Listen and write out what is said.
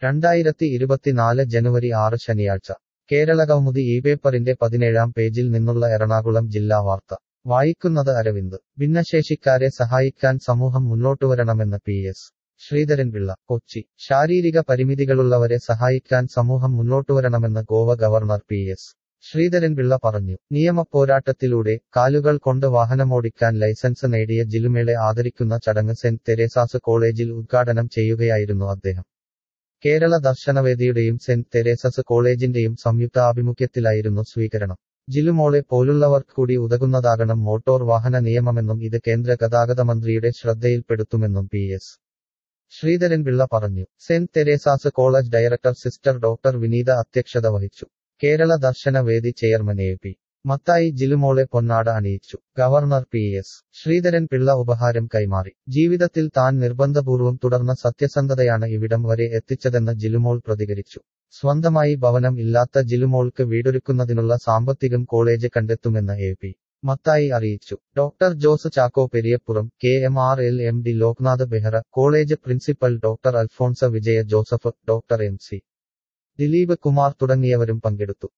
രണ്ടായിരത്തി ഇരുപത്തിനാല് ജനുവരി ആറ് ശനിയാഴ്ച കേരളകൗമുദി ഈ പേപ്പറിന്റെ പതിനേഴാം പേജിൽ നിന്നുള്ള എറണാകുളം ജില്ലാ വാർത്ത വായിക്കുന്നത് അരവിന്ദ് ഭിന്നശേഷിക്കാരെ സഹായിക്കാൻ സമൂഹം മുന്നോട്ടുവരണമെന്ന് പി എസ് ശ്രീധരൻപിള്ള കൊച്ചി ശാരീരിക പരിമിതികളുള്ളവരെ സഹായിക്കാൻ സമൂഹം മുന്നോട്ടുവരണമെന്ന് Goa governor P S Sreedharan Pillai പറഞ്ഞു നിയമപോരാട്ടത്തിലൂടെ കാലുകൾ കൊണ്ട് വാഹനമോടിക്കാൻ ലൈസൻസ് നേടിയ ജിലുമേളെ ആദരിക്കുന്ന ചടങ്ങ് സെന്റ് തെരേസാസ് കോളേജിൽ ഉദ്ഘാടനം ചെയ്യുകയായിരുന്നു അദ്ദേഹം കേരള ദർശനവേദിയുടെയും സെന്റ് തെരേസസ് കോളേജിന്റെയും സംയുക്ത ആഭിമുഖ്യത്തിലായിരുന്നു സ്വീകരണം ജിലുമോളെ പോലുള്ളവർക്ക് കൂടി ഉതകുന്നതാകണം മോട്ടോർ വാഹന നിയമമെന്നും ഇത് കേന്ദ്ര ഗതാഗത മന്ത്രിയുടെ ശ്രദ്ധയിൽപ്പെടുത്തുമെന്നും പി എസ് ശ്രീധരൻപിള്ള പറഞ്ഞു saint Teresa's college director sister doctor Vineetha അധ്യക്ഷത വഹിച്ചു Kerala Darshana Vedi chairman A P Mathai ജിലുമോളെ പൊന്നാട അണിയിച്ചു governor P S Sreedharan Pillai ഉപഹാരം കൈമാറി ജീവിതത്തിൽ താൻ നിർബന്ധപൂർവം തുടർന്ന സത്യസന്ധതയാണ് ഇവിടം വരെ എത്തിച്ചതെന്ന് ജിലുമോൾ പ്രതികരിച്ചു സ്വന്തമായി ഭവനം ഇല്ലാത്ത ജിലുമോൾക്ക് വീടൊരുക്കുന്നതിനുള്ള സാമ്പത്തികം കോളേജ് കണ്ടെത്തുമെന്ന് എ പി മത്തായി അറിയിച്ചു doctor Jose Chacko Periyappuram K M R L M D Loknath Behra college principal doctor Alphonsa Vijaya Joseph doctor M C Dileep Kumar തുടങ്ങിയവരും പങ്കെടുത്തു